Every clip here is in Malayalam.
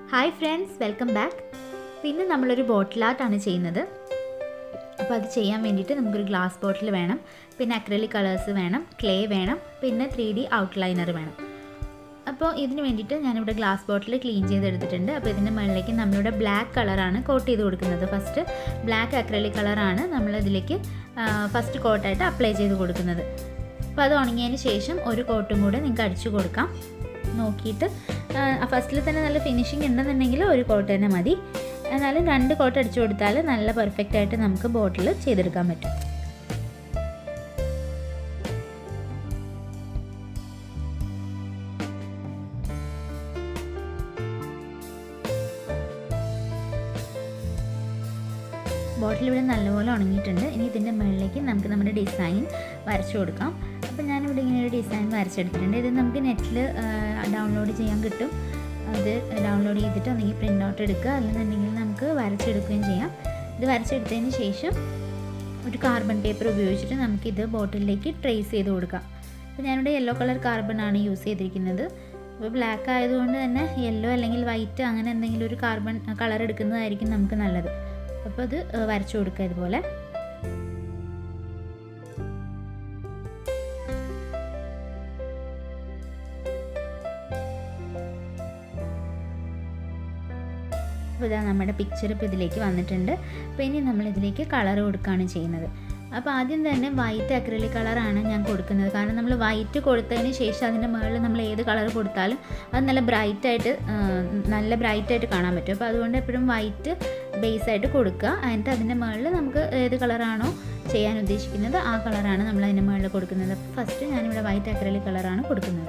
ഹായ് ഫ്രണ്ട്സ് വെൽക്കം ബാക്ക് പിന്നെ നമ്മളൊരു ബോട്ടിൽ ആർട്ടാണ് ചെയ്യുന്നത് അപ്പോൾ അത് ചെയ്യാൻ വേണ്ടിയിട്ട് നമുക്കൊരു ഗ്ലാസ് ബോട്ടിൽ വേണം പിന്നെ അക്രലിക് കളേഴ്സ് വേണം ക്ലേ വേണം പിന്നെ ത്രീ ഡി ഔട്ട്ലൈനർ വേണം അപ്പോൾ ഇതിന് വേണ്ടിയിട്ട് ഞാനിവിടെ ഗ്ലാസ് ബോട്ടിൽ ക്ലീൻ ചെയ്തെടുത്തിട്ടുണ്ട് അപ്പോൾ ഇതിൻ്റെ മുകളിലേക്ക് നമ്മളിവിടെ ബ്ലാക്ക് കളറാണ് കോട്ട് ചെയ്ത് കൊടുക്കുന്നത് ഫസ്റ്റ് ബ്ലാക്ക് അക്രലിക് കളറാണ് നമ്മൾ ഇതിലേക്ക് ഫസ്റ്റ് കോട്ടായിട്ട് അപ്ലൈ ചെയ്ത് കൊടുക്കുന്നത് അപ്പോൾ അത് ഉണങ്ങിയതിന് ശേഷം ഒരു കോട്ടും കൂടെ നിങ്ങൾക്ക് അടിച്ചു കൊടുക്കാം നോക്കിയിട്ട് ഫസ്റ്റിൽ തന്നെ നല്ല ഫിനിഷിങ് ഉണ്ടെന്നുണ്ടെങ്കിൽ ഒരു കോട്ട് തന്നെ മതി എന്നാലും രണ്ട് കോട്ട് അടിച്ചു കൊടുത്താൽ നല്ല പെർഫെക്റ്റ് ആയിട്ട് നമുക്ക് ബോട്ടിൽ ചെയ്തെടുക്കാൻ പറ്റും ബോട്ടിൽ ഇവിടെ നല്ലപോലെ ഉണങ്ങിയിട്ടുണ്ട് ഇനി ഇതിൻ്റെ മുകളിലേക്ക് നമുക്ക് നമ്മുടെ ഡിസൈൻ വരച്ചു കൊടുക്കാം അപ്പോൾ ഞാനിവിടെ ഇങ്ങനെ ഒരു ഡിസൈൻ വരച്ചെടുത്തിട്ടുണ്ട് ഇത് നമുക്ക് നെറ്റിൽ ഡൗൺലോഡ് ചെയ്യാൻ കിട്ടും അത് ഡൗൺലോഡ് ചെയ്തിട്ട് ഒന്നെങ്കിൽ പ്രിൻ്റ് ഔട്ട് എടുക്കുക അല്ലെന്നുണ്ടെങ്കിൽ നമുക്ക് വരച്ചെടുക്കുകയും ചെയ്യാം ഇത് വരച്ചെടുത്തതിന് ശേഷം ഒരു കാർബൺ പേപ്പർ ഉപയോഗിച്ചിട്ട് നമുക്കിത് ബോട്ടിലേക്ക് ട്രേസ് ചെയ്ത് കൊടുക്കാം അപ്പോൾ ഞാനിവിടെ യെല്ലോ കളർ കാർബൺ ആണ് യൂസ് ചെയ്തിരിക്കുന്നത് അപ്പോൾ ബ്ലാക്ക് ആയതുകൊണ്ട് തന്നെ യെല്ലോ അല്ലെങ്കിൽ വൈറ്റ് അങ്ങനെ എന്തെങ്കിലും ഒരു കാർബൺ കളർ എടുക്കുന്നതായിരിക്കും നമുക്ക് നല്ലത് അപ്പോൾ അത് വരച്ചു കൊടുക്കുക ഇതുപോലെ അപ്പോൾ ഇതാ നമ്മുടെ പിക്ചർ ഇപ്പോൾ ഇതിലേക്ക് വന്നിട്ടുണ്ട് അപ്പോൾ ഇനി നമ്മൾ ഇതിലേക്ക് കളർ കൊടുക്കുകയാണ് ചെയ്യുന്നത് അപ്പോൾ ആദ്യം തന്നെ വൈറ്റ് അക്രലിക് കളറാണ് ഞാൻ കൊടുക്കുന്നത് കാരണം നമ്മൾ വൈറ്റ് കൊടുത്തതിന് ശേഷം അതിൻ്റെ മുകളിൽ നമ്മൾ ഏത് കളർ കൊടുത്താലും അത് നല്ല ബ്രൈറ്റായിട്ട് നല്ല ബ്രൈറ്റായിട്ട് കാണാൻ പറ്റും അപ്പോൾ അതുകൊണ്ട് എപ്പോഴും വൈറ്റ് ബേസ് ആയിട്ട് കൊടുക്കുക എന്നിട്ട് അതിൻ്റെ മുകളിൽ നമുക്ക് ഏത് കളറാണോ ചെയ്യാൻ ഉദ്ദേശിക്കുന്നത് ആ കളറാണ് നമ്മൾ അതിൻ്റെ മുകളിൽ കൊടുക്കുന്നത് അപ്പോൾ ഫസ്റ്റ് ഞാനിവിടെ വൈറ്റ് അക്രലിക് കളറാണ് കൊടുക്കുന്നത്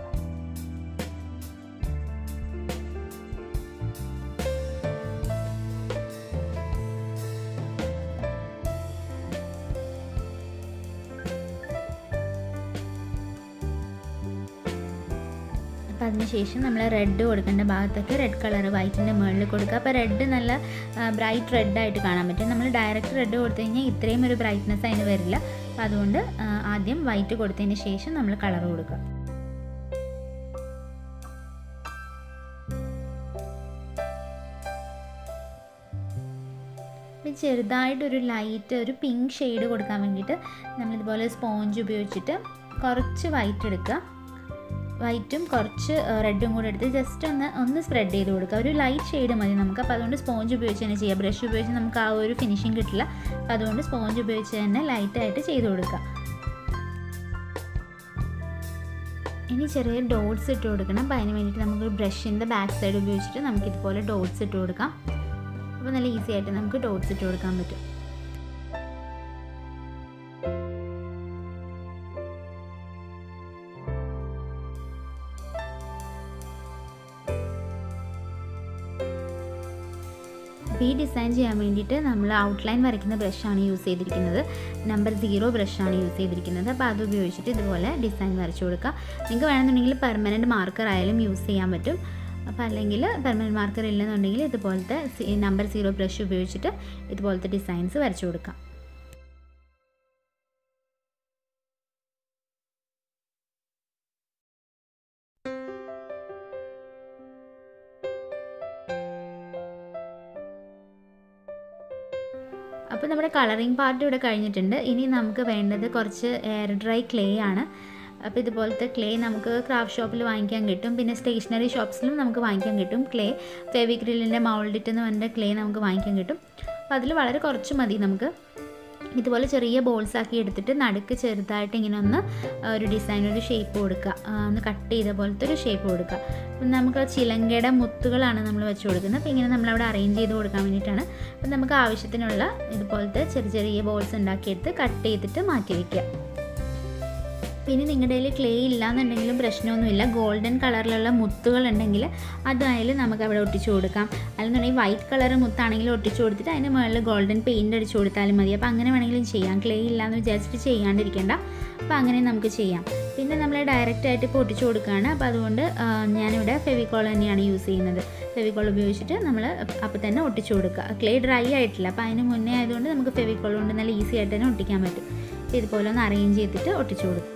അപ്പോൾ അതിനുശേഷം നമ്മൾ റെഡ് കൊടുക്കേണ്ട ഭാഗത്തൊക്കെ റെഡ് കളർ വൈറ്റിൻ്റെ മുകളിൽ കൊടുക്കുക അപ്പോൾ റെഡ് നല്ല ബ്രൈറ്റ് റെഡ് ആയിട്ട് കാണാൻ പറ്റും നമ്മൾ ഡയറക്റ്റ് റെഡ് കൊടുത്തു കഴിഞ്ഞാൽ ഇത്രയും ഒരു ബ്രൈറ്റ്നെസ് അതിന് വരില്ല അപ്പോൾ അതുകൊണ്ട് ആദ്യം വൈറ്റ് കൊടുത്തതിന് ശേഷം നമ്മൾ കളർ കൊടുക്കുക ചെറുതായിട്ടൊരു ലൈറ്റ് ഒരു പിങ്ക് ഷെയ്ഡ് കൊടുക്കാൻ വേണ്ടിയിട്ട് നമ്മളിതുപോലെ സ്പോഞ്ച് ഉപയോഗിച്ചിട്ട് കുറച്ച് വൈറ്റ് എടുക്കുക വൈറ്റും കുറച്ച് റെഡും കൂടെ എടുത്ത് ജസ്റ്റ് ഒന്ന് ഒന്ന് സ്പ്രെഡ് ചെയ്ത് കൊടുക്കുക ഒരു ലൈറ്റ് ഷെയ്ഡ് മതി നമുക്ക് അപ്പോൾ അതുകൊണ്ട് സ്പോഞ്ച് ഉപയോഗിച്ച് തന്നെ ചെയ്യാം ബ്രഷ് ഉപയോഗിച്ച് നമുക്ക് ആ ഒരു ഫിനിഷിങ് കിട്ടില്ല അപ്പോൾ അതുകൊണ്ട് സ്പോഞ്ച് ഉപയോഗിച്ച് തന്നെ ലൈറ്റായിട്ട് ചെയ്ത് കൊടുക്കുക ഇനി ചെറിയ ഡോട്ട്സ് ഇട്ട് കൊടുക്കണം അപ്പോൾ അതിന് വേണ്ടിയിട്ട് നമുക്ക് ബ്രഷിൻ്റെ ബാക്ക് സൈഡ് ഉപയോഗിച്ചിട്ട് നമുക്ക് ഇതുപോലെ ഡോട്ട്സ് ഇട്ട് കൊടുക്കാം അപ്പോൾ നല്ല ഈസി ആയിട്ട് നമുക്ക് ഡോട്ട്സ് ഇട്ട് കൊടുക്കാൻ പറ്റും അപ്പോൾ ഈ ഡിസൈൻ ചെയ്യാൻ വേണ്ടിയിട്ട് നമ്മൾ ഔട്ട്ലൈൻ വരയ്ക്കുന്ന ബ്രഷാണ് യൂസ് ചെയ്തിരിക്കുന്നത് നമ്പർ സീറോ ബ്രഷാണ് യൂസ് ചെയ്തിരിക്കുന്നത് അപ്പോൾ അത് ഉപയോഗിച്ചിട്ട് ഇതുപോലെ ഡിസൈൻ വരച്ചു കൊടുക്കുക നിങ്ങൾക്ക് വേണമെന്നുണ്ടെങ്കിൽ പെർമനൻറ്റ് മാർക്കർ ആയാലും യൂസ് ചെയ്യാൻ പറ്റും അപ്പോൾ അല്ലെങ്കിൽ പെർമനൻറ്റ് മാർക്കർ ഇല്ലെന്നുണ്ടെങ്കിൽ ഇതുപോലത്തെ നമ്പർ സീറോ ബ്രഷ് ഉപയോഗിച്ചിട്ട് ഇതുപോലത്തെ ഡിസൈൻസ് വരച്ചു കൊടുക്കാം അപ്പോൾ നമ്മുടെ കളറിങ് പാർട്ട് ഇവിടെ കഴിഞ്ഞിട്ടുണ്ട് ഇനി നമുക്ക് വേണ്ടത് കുറച്ച് എയർ ഡ്രൈ ക്ലേ ആണ് അപ്പോൾ ഇതുപോലത്തെ ക്ലേ നമുക്ക് ക്രാഫ്റ്റ് ഷോപ്പിൽ വാങ്ങിക്കാൻ കിട്ടും പിന്നെ സ്റ്റേഷനറി ഷോപ്സിലും നമുക്ക് വാങ്ങിക്കാൻ കിട്ടും ക്ലേ ഫെവിക്രിലിൻ്റെ മൗൾഡിറ്റ് എന്ന് പറഞ്ഞ ക്ലേ നമുക്ക് വാങ്ങിക്കാൻ കിട്ടും അപ്പോൾ അതിൽ വളരെ കുറച്ച് മതി നമുക്ക് ഇതുപോലെ ചെറിയ ബോൾസ് ആക്കി എടുത്തിട്ട് നടുക്ക് ചെറുതായിട്ട് ഇങ്ങനെ ഒന്ന് ഒരു ഡിസൈൻ ഒരു ഷേപ്പ് കൊടുക്കുക ഒന്ന് കട്ട് ചെയ്ത പോലത്തെ ഒരു ഷേപ്പ് കൊടുക്കുക അപ്പം നമുക്ക് ചിലങ്കയുടെ മുത്തുകളാണ് നമ്മൾ വെച്ച് കൊടുക്കുന്നത് അപ്പോൾ ഇങ്ങനെ നമ്മളവിടെ അറേഞ്ച് ചെയ്ത് കൊടുക്കാൻ വേണ്ടിയിട്ടാണ് അപ്പം നമുക്ക് ആവശ്യത്തിനുള്ള ഇതുപോലത്തെ ചെറിയ ചെറിയ ബോൾസ് ഉണ്ടാക്കിയെടുത്ത് കട്ട് ചെയ്തിട്ട് മാറ്റി വയ്ക്കുക പിന്നെ നിങ്ങളുടെ കയ്യിൽ ക്ലേ ഇല്ലാന്നുണ്ടെങ്കിലും പ്രശ്നമൊന്നുമില്ല ഗോൾഡൻ കളറിലുള്ള മുത്തുകൾ ഉണ്ടെങ്കിൽ അതായാലും നമുക്ക് അവിടെ ഒട്ടിച്ചു കൊടുക്കാം അല്ലെന്നുണ്ടെങ്കിൽ വൈറ്റ് കളർ മുത്താണെങ്കിൽ ഒട്ടിച്ചു കൊടുത്തിട്ട് അതിന് മുകളിൽ ഗോൾഡൻ പെയിൻറ് അടിച്ചു കൊടുത്താലും മതി അപ്പോൾ അങ്ങനെ വേണമെങ്കിലും ചെയ്യാം ക്ലേ ഇല്ലാന്ന് വിചാരിച്ചിട്ട് ചെയ്യാണ്ടിരിക്കേണ്ട അപ്പോൾ അങ്ങനെ നമുക്ക് ചെയ്യാം പിന്നെ നമ്മൾ ഡയറക്റ്റ് ആയിട്ട് ഇപ്പോൾ ഒട്ടിച്ചു കൊടുക്കുകയാണ് അപ്പോൾ അതുകൊണ്ട് ഞാനിവിടെ ഫെവിക്കോൾ തന്നെയാണ് യൂസ് ചെയ്യുന്നത് ഫെവിക്കോൾ ഉപയോഗിച്ചിട്ട് നമ്മൾ അപ്പോൾ തന്നെ ഒട്ടിച്ചു കൊടുക്കുക ക്ലേ ഡ്രൈ ആയിട്ടില്ല അപ്പോൾ അതിന് മുന്നേ ആയതുകൊണ്ട് നമുക്ക് ഫെവിക്കോൾ കൊണ്ട് നല്ല ഈസി ആയിട്ട് തന്നെ ഒട്ടിക്കാൻ പറ്റും അപ്പോൾ ഇതുപോലെ ഒന്ന് അറേഞ്ച് ചെയ്തിട്ട് ഒട്ടിച്ചു കൊടുക്കും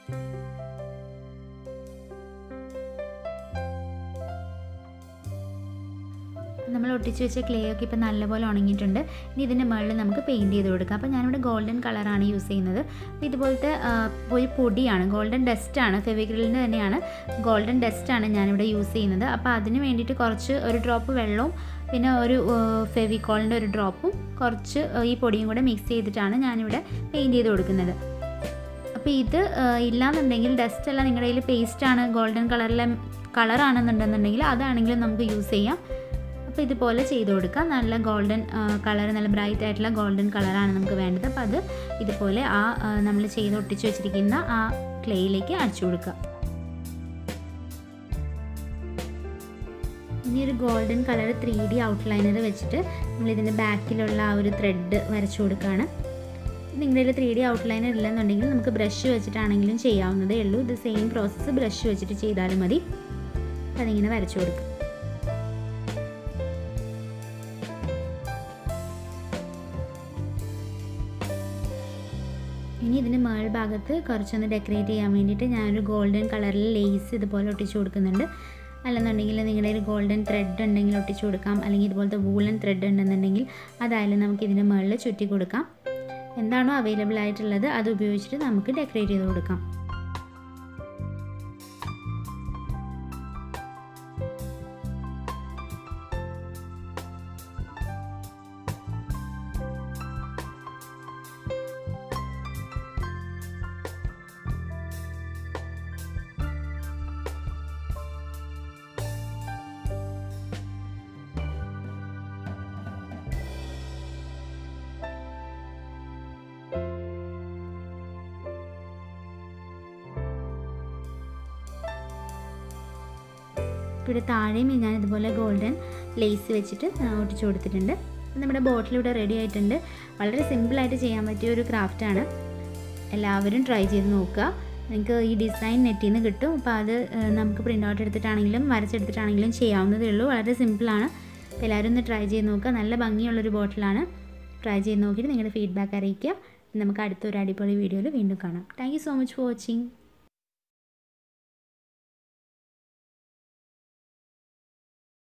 നമ്മൾ ഒട്ടിച്ച് വെച്ച ക്ലേ ഒക്കെ ഇപ്പോൾ നല്ലപോലെ ഉണങ്ങിയിട്ടുണ്ട് ഇനി ഇതിൻ്റെ മുകളിൽ നമുക്ക് പെയിൻറ്റ് ചെയ്ത് കൊടുക്കാം അപ്പോൾ ഞാനിവിടെ ഗോൾഡൻ കളറാണ് യൂസ് ചെയ്യുന്നത് അപ്പോൾ ഇതുപോലത്തെ ഒരു പൊടിയാണ് ഗോൾഡൻ ഡസ്റ്റാണ് ഫെവിക്രിലിൻ്റെ തന്നെയാണ് ഗോൾഡൻ ഡസ്റ്റാണ് ഞാനിവിടെ യൂസ് ചെയ്യുന്നത് അപ്പോൾ അതിന് വേണ്ടിയിട്ട് കുറച്ച് ഒരു ഡ്രോപ്പ് വെള്ളവും പിന്നെ ഒരു ഫെവിക്കോളിൻ്റെ ഒരു ഡ്രോപ്പും കുറച്ച് ഈ പൊടിയും കൂടെ മിക്സ് ചെയ്തിട്ടാണ് ഞാനിവിടെ പെയിൻറ്റ് ചെയ്ത് കൊടുക്കുന്നത് അപ്പോൾ ഇത് ഇല്ലാന്നുണ്ടെങ്കിൽ ഡസ്റ്റ് അല്ല നിങ്ങളുടെ കയ്യിൽ പേസ്റ്റാണ് ഗോൾഡൻ കളറിലെ കളറാണെന്നുണ്ടെന്നുണ്ടെങ്കിൽ അതാണെങ്കിലും നമുക്ക് യൂസ് ചെയ്യാം അപ്പോൾ ഇതുപോലെ ചെയ്ത് കൊടുക്കാം നല്ല ഗോൾഡൻ കളർ നല്ല ബ്രൈറ്റ് ആയിട്ടുള്ള ഗോൾഡൻ കളറാണ് നമുക്ക് വേണ്ടത് അപ്പോൾ അത് ഇതുപോലെ ആ നമ്മൾ ചെയ്ത് ഒട്ടിച്ച് വെച്ചിരിക്കുന്ന ആ ക്ലേയിലേക്ക് അടിച്ചു കൊടുക്കുക ഇനി ഒരു golden colour three D outliner വെച്ചിട്ട് നമ്മളിതിൻ്റെ ബാക്കിലുള്ള ആ ഒരു ത്രെഡ് വരച്ചു കൊടുക്കുകയാണ് നിങ്ങളുടെ കയ്യിൽ ത്രീ ഡി ഔട്ട്ലൈനർ ഇല്ലെന്നുണ്ടെങ്കിൽ നമുക്ക് ബ്രഷ് വെച്ചിട്ടാണെങ്കിലും ചെയ്യാവുന്നതേ ഉള്ളൂ ഇത് സെയിം പ്രോസസ്സ് ബ്രഷ് വെച്ചിട്ട് ചെയ്താലും മതി അപ്പോൾ അതിങ്ങനെ വരച്ചു കൊടുക്കുക ഇനി ഇതിൻ്റെ മേൾ ഭാഗത്ത് കുറച്ചൊന്ന് ഡെക്കറേറ്റ് ചെയ്യാൻ വേണ്ടിയിട്ട് ഞാനൊരു ഗോൾഡൻ കളറിൽ ലേസ് ഇതുപോലെ ഒട്ടിച്ചു കൊടുക്കുന്നുണ്ട് അല്ലെന്നുണ്ടെങ്കിൽ നിങ്ങളുടെ ഒരു ഗോൾഡൻ ത്രെഡ് ഉണ്ടെങ്കിൽ ഒട്ടിച്ചു കൊടുക്കാം അല്ലെങ്കിൽ ഇതുപോലത്തെ വൂളൻ ത്രെഡ് ഉണ്ടെന്നുണ്ടെങ്കിൽ അതായാലും നമുക്ക് ഇതിൻ്റെ മുകളിൽ ചുറ്റി കൊടുക്കാം എന്താണോ അവൈലബിൾ ആയിട്ടുള്ളത് അത് ഉപയോഗിച്ചിട്ട് നമുക്ക് ഡെക്കറേറ്റ് ചെയ്ത് കൊടുക്കാം ഇവിടെ താഴെയും ഞാൻ ഇതുപോലെ ഗോൾഡൻ ലേസ് വെച്ചിട്ട് ഒട്ടിച്ചു കൊടുത്തിട്ടുണ്ട് നമ്മുടെ ബോട്ടിൽ ഇവിടെ റെഡി ആയിട്ടുണ്ട് വളരെ സിമ്പിളായിട്ട് ചെയ്യാൻ പറ്റിയ ഒരു ക്രാഫ്റ്റാണ് എല്ലാവരും ട്രൈ ചെയ്ത് നോക്കുക നിങ്ങൾക്ക് ഈ ഡിസൈൻ നെറ്റിൽ നിന്ന് കിട്ടും അപ്പോൾ അത് നമുക്ക് പ്രിൻ്റ് ഔട്ട് എടുത്തിട്ടാണെങ്കിലും വരച്ചെടുത്തിട്ടാണെങ്കിലും ചെയ്യാവുന്നതേ ഉള്ളൂ വളരെ സിമ്പിളാണ് എല്ലാവരും ഒന്ന് ട്രൈ ചെയ്ത് നോക്കുക നല്ല ഭംഗിയുള്ളൊരു ബോട്ടിലാണ് ട്രൈ ചെയ്ത് നോക്കിയിട്ട് നിങ്ങളുടെ ഫീഡ്ബാക്ക് അറിയിക്കുക നമുക്ക് അടുത്തൊരു അടിപൊളി വീഡിയോയിൽ വീണ്ടും കാണാം thank so much for watching